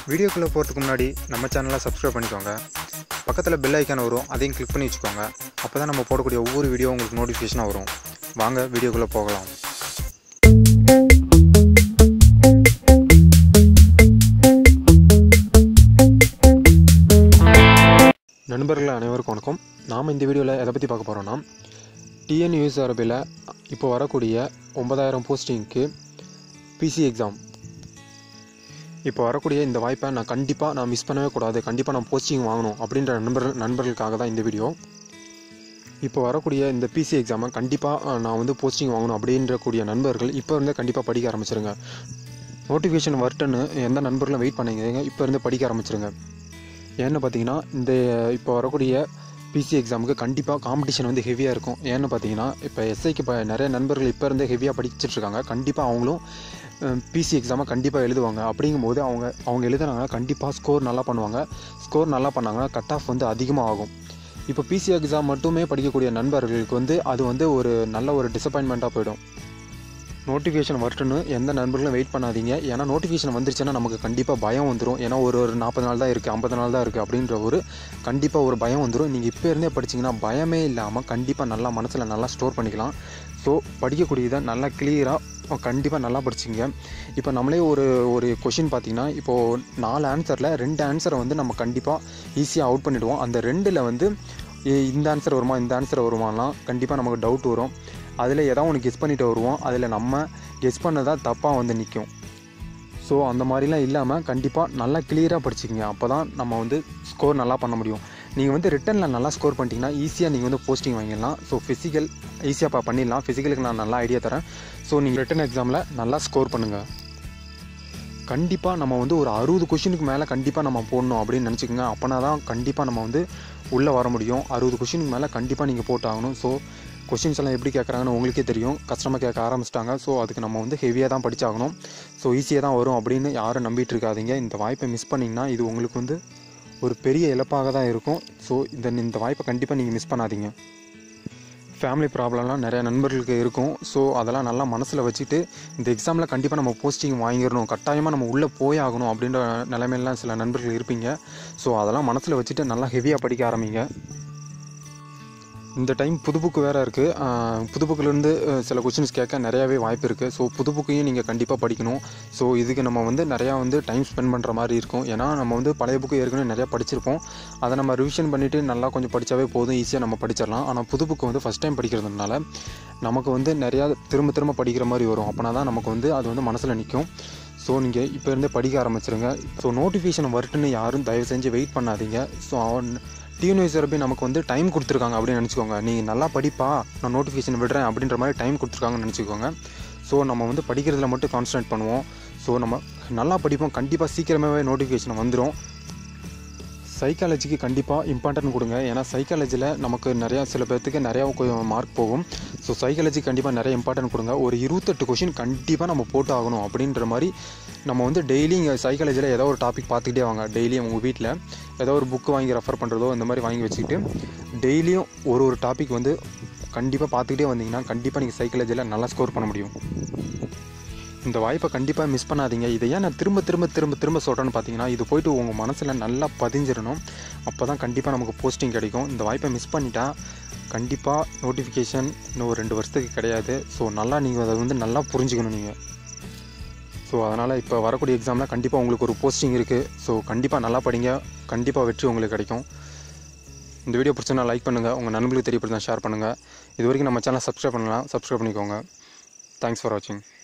வீடியோக்குள்ளே போகிறதுக்கு முன்னாடி நம்ம சேனலை சப்ஸ்கிரைப் பண்ணிக்கோங்க பக்கத்தில் பெல் ஐக்கான் வரும் அதையும் கிளிக் பண்ணி வச்சுக்கோங்க அப்போ தான் நம்ம போடக்கூடிய ஒவ்வொரு வீடியோ உங்களுக்கு நோட்டிஃபிகேஷனாக வரும் வாங்க வீடியோக்குள்ளே போகலாம் நண்பர்கள் அனைவருக்கும் வணக்கம் நாம் இந்த வீடியோவில் எதை பற்றி பார்க்க போகிறோன்னா டிஎன்யூஎஸ் அரபியில் இப்போ வரக்கூடிய ஒன்பதாயிரம் போஸ்டிங்க்கு பிசி எக்ஸாம் இப்போ வரக்கூடிய இந்த வாய்ப்பை நான் கண்டிப்பாக நான் மிஸ் பண்ணவே கூடாது கண்டிப்பாக நான் போஸ்டிங் வாங்கணும் அப்படின்ற நண்பர்கள் நண்பர்களுக்காக தான் இந்த வீடியோ இப்போ வரக்கூடிய இந்த பிசி எக்ஸாமை கண்டிப்பாக நான் வந்து போஸ்டிங் வாங்கணும் அப்படின்ற கூடிய நண்பர்கள் இப்போ இருந்தே கண்டிப்பாக படிக்க ஆரம்பிச்சிருங்க நோட்டிஃபிகேஷன் வரட்டுன்னு எந்த நண்பர்களும் வெயிட் பண்ணீங்க இப்போ இருந்து படிக்க ஆரம்பிச்சிருங்க ஏன்னு பார்த்தீங்கன்னா இந்த இப்போ வரக்கூடிய பிசி எக்ஸாமுக்கு கண்டிப்பாக காம்படிஷன் வந்து ஹெவியாக இருக்கும் ஏன்னு பார்த்தீங்கன்னா இப்போ எஸ்ஐக்கு இப்போ நிறைய நண்பர்கள் இப்போ இருந்தே ஹெவியாக படிச்சுட்டு இருக்காங்க கண்டிப்பாக அவங்களும் பிசி எக்ஸாமை கண்டிப்பாக எழுதுவாங்க அப்படிங்கும்போது அவங்க அவங்க எழுதுனாங்கன்னா கண்டிப்பாக ஸ்கோர் நல்லா பண்ணுவாங்க ஸ்கோர் நல்லா பண்ணாங்கன்னா கட் ஆஃப் வந்து அதிகமாக ஆகும் இப்போ பிசி எக்ஸாம் மட்டுமே படிக்கக்கூடிய நண்பர்களுக்கு வந்து அது வந்து ஒரு நல்ல ஒரு டிசப்பாயின்மெண்ட்டாக போயிடும் நோட்டிஃபிகேஷன் வரட்டுன்னு எந்த நண்பர்களும் வெயிட் பண்ணாதீங்க ஏன்னா நோட்டிஃபிகேஷன் வந்துருச்சுன்னா நமக்கு கண்டிப்பாக பயம் வந்துடும் ஏன்னா ஒரு ஒரு நாற்பது நாள் தான் இருக்குது ஐம்பது நாள் தான் இருக்குது அப்படின்ற ஒரு கண்டிப்பாக ஒரு பயம் வந்துடும் நீங்கள் இப்போ இருந்தே படிச்சிங்கன்னா பயமே இல்லாமல் கண்டிப்பாக நல்லா மனசில் நல்லா ஸ்டோர் பண்ணிக்கலாம் ஸோ படிக்கக்கூடியதை நல்லா கிளியராக கண்டிப்பாக நல்லா படிச்சிங்க இப்போ நம்மளே ஒரு ஒரு கொஷின் பார்த்தீங்கன்னா இப்போது நாலு ஆன்சரில் ரெண்டு ஆன்சரை வந்து நம்ம கண்டிப்பாக ஈஸியாக அவுட் பண்ணிவிடுவோம் அந்த ரெண்டில் வந்து இந்த ஆன்சர் வருமா இந்த ஆன்சர் வருமாலாம் கண்டிப்பாக நமக்கு டவுட் வரும் அதில் ஏதாவது ஒன்று கெஸ் பண்ணிட்டு வருவோம் அதில் நம்ம கெஸ் பண்ணதான் தப்பாக வந்து நிற்கும் ஸோ அந்த மாதிரிலாம் இல்லாமல் கண்டிப்பாக நல்லா கிளியராக படிச்சிக்கிங்க அப்போ தான் நம்ம வந்து ஸ்கோர் நல்லா பண்ண முடியும் நீங்கள் வந்து ரிட்டனில் நல்லா ஸ்கோர் பண்ணிட்டீங்கன்னா ஈஸியாக நீங்கள் வந்து போஸ்டிங் வாங்கிடலாம் ஸோ ஃபிசிக்கல் ஈஸியாக பண்ணிடலாம் ஃபிசிக்கலுக்கு நான் நல்லா ஐடியா தரேன் ஸோ நீங்கள் ரிட்டன் எக்ஸாமில் நல்லா ஸ்கோர் பண்ணுங்கள் கண்டிப்பாக நம்ம வந்து ஒரு அறுபது கொஷினுக்கு மேலே கண்டிப்பாக நம்ம போடணும் அப்படின்னு நினச்சிக்கோங்க அப்போனா தான் கண்டிப்பாக நம்ம வந்து உள்ளே வர முடியும் அறுபது கொஷினுக்கு மேலே கண்டிப்பாக நீங்கள் போட்டாகணும் ஸோ கொஷின்ஸ் எல்லாம் எப்படி கேட்குறாங்கன்னு உங்களுக்கே தெரியும் கஷ்டமாக கேட்க ஆரம்பிச்சிட்டாங்க ஸோ அதுக்கு நம்ம வந்து ஹெவியாக தான் படித்தாகணும் ஸோ ஈஸியாக தான் வரும் அப்படின்னு யாரும் நம்பிட்டு இருக்காதீங்க இந்த வாய்ப்பை மிஸ் பண்ணிங்கன்னா இது உங்களுக்கு வந்து ஒரு பெரிய இழப்பாக தான் இருக்கும் ஸோ இந்த இந்த வாய்ப்பை கண்டிப்பாக நீங்கள் மிஸ் பண்ணாதீங்க ஃபேமிலி ப்ராப்ளம்லாம் நிறைய நண்பர்களுக்கு இருக்கும் ஸோ அதெல்லாம் நல்லா மனசில் வச்சுட்டு இந்த எக்ஸாமில் கண்டிப்பாக நம்ம போஸ்டிங் வாங்கிடணும் கட்டாயமாக நம்ம உள்ளே போய் ஆகணும் அப்படின்ற நிலைமையெல்லாம் சில நண்பர்கள் இருப்பீங்க ஸோ அதெல்லாம் மனசில் வச்சுட்டு நல்லா ஹெவியாக படிக்க ஆரம்பிங்க இந்த டைம் புது புக்கு வேறு இருக்குது புது புக்கிலேருந்து சில கொஷின்ஸ் கேட்க நிறையாவே வாய்ப்பு இருக்குது ஸோ புது புக்கையும் நீங்கள் கண்டிப்பாக படிக்கணும் ஸோ இதுக்கு நம்ம வந்து நிறையா வந்து டைம் ஸ்பெண்ட் பண்ணுற மாதிரி இருக்கும் ஏன்னா நம்ம வந்து பழைய புக்கு ஏற்கனவே நிறையா படிச்சிருப்போம் அதை நம்ம ரிவிஷன் பண்ணிவிட்டு நல்லா கொஞ்சம் படித்தாவே போதும் ஈஸியாக நம்ம படிச்சிடலாம் ஆனால் புது புக்கு வந்து ஃபஸ்ட் டைம் படிக்கிறதுனால நமக்கு வந்து நிறையா திரும்ப திரும்ப படிக்கிற மாதிரி வரும் அப்போனா தான் நமக்கு வந்து அது வந்து மனசில் நிற்கும் ஸோ நீங்கள் இப்போ இருந்தே படிக்க ஆரம்பிச்சிருங்க ஸோ நோட்டிஃபிகேஷன் வரட்டுன்னு யாரும் தயவு செஞ்சு வெயிட் பண்ணாதீங்க ஸோ அவன் டிஎன்யூஎஸ் தரப்பி நமக்கு வந்து டைம் கொடுத்துருக்காங்க அப்படின்னு நினச்சிக்கோங்க நீ நல்லா படிப்பா நான் நோட்டிஃபிகேஷன் விடுறேன் அப்படின்ற மாதிரி டைம் கொடுத்துருக்காங்கன்னு நினச்சிக்கோங்க ஸோ நம்ம வந்து படிக்கிறதுல மட்டும் கான்சன்ட்ரேட் பண்ணுவோம் ஸோ நம்ம நல்லா படிப்போம் கண்டிப்பாக சீக்கிரமாகவே நோட்டிஃபிகேஷன் வந்துடும் சைக்காலஜிக்கு கண்டிப்பாக இம்பார்ட்டன்ட் கொடுங்க ஏன்னா சைக்காலஜியில் நமக்கு நிறையா சில பேர்த்துக்கு நிறையா மார்க் போகும் ஸோ சைக்காலஜி கண்டிப்பாக நிறைய இம்பார்ட்டன்ட் கொடுங்க ஒரு இருபத்தெட்டு கொஷின் கண்டிப்பாக நம்ம போட்டு ஆகணும் அப்படின்ற மாதிரி நம்ம வந்து டெய்லி இங்கே சைக்காலஜியில் ஏதோ ஒரு டாபிக் பார்த்துக்கிட்டே வாங்க டெய்லியும் உங்கள் வீட்டில் ஏதோ ஒரு புக்கு வாங்கி ரெஃபர் பண்ணுறதோ இந்த மாதிரி வாங்கி வச்சுக்கிட்டு டெய்லியும் ஒரு ஒரு டாபிக் வந்து கண்டிப்பாக பார்த்துக்கிட்டே வந்தீங்கன்னா கண்டிப்பாக நீங்கள் சைக்காலஜியில் நல்லா ஸ்கோர் பண்ண முடியும் இந்த வாய்ப்பை கண்டிப்பாக மிஸ் பண்ணாதீங்க இதை ஏன் நான் திரும்ப திரும்ப திரும்ப திரும்ப சொல்கிறேன்னு பார்த்தீங்கன்னா இது போயிட்டு உங்கள் மனசில் நல்லா பதிஞ்சிடணும் அப்போ தான் கண்டிப்பாக நமக்கு போஸ்டிங் கிடைக்கும் இந்த வாய்ப்பை மிஸ் பண்ணிட்டா கண்டிப்பாக நோட்டிஃபிகேஷன் இன்னும் ஒரு ரெண்டு வருஷத்துக்கு கிடையாது ஸோ நல்லா நீங்கள் அதை வந்து நல்லா புரிஞ்சுக்கணும் நீங்கள் ஸோ அதனால் இப்போ வரக்கூடிய எக்ஸாமில் கண்டிப்பாக உங்களுக்கு ஒரு போஸ்டிங் இருக்குது ஸோ கண்டிப்பாக நல்லா படிங்க கண்டிப்பாக வெற்றி உங்களுக்கு கிடைக்கும் இந்த வீடியோ பிடிச்சா லைக் பண்ணுங்கள் உங்கள் நண்பர்களுக்கு தெரியப்படுத்தா ஷேர் பண்ணுங்கள் இது வரைக்கும் நம்ம சேனல் சப்ஸ்கிரைப் பண்ணலாம் சப்ஸ்கிரைப் பண்ணிக்கோங்க தேங்க்ஸ் ஃபார் வாட்சிங்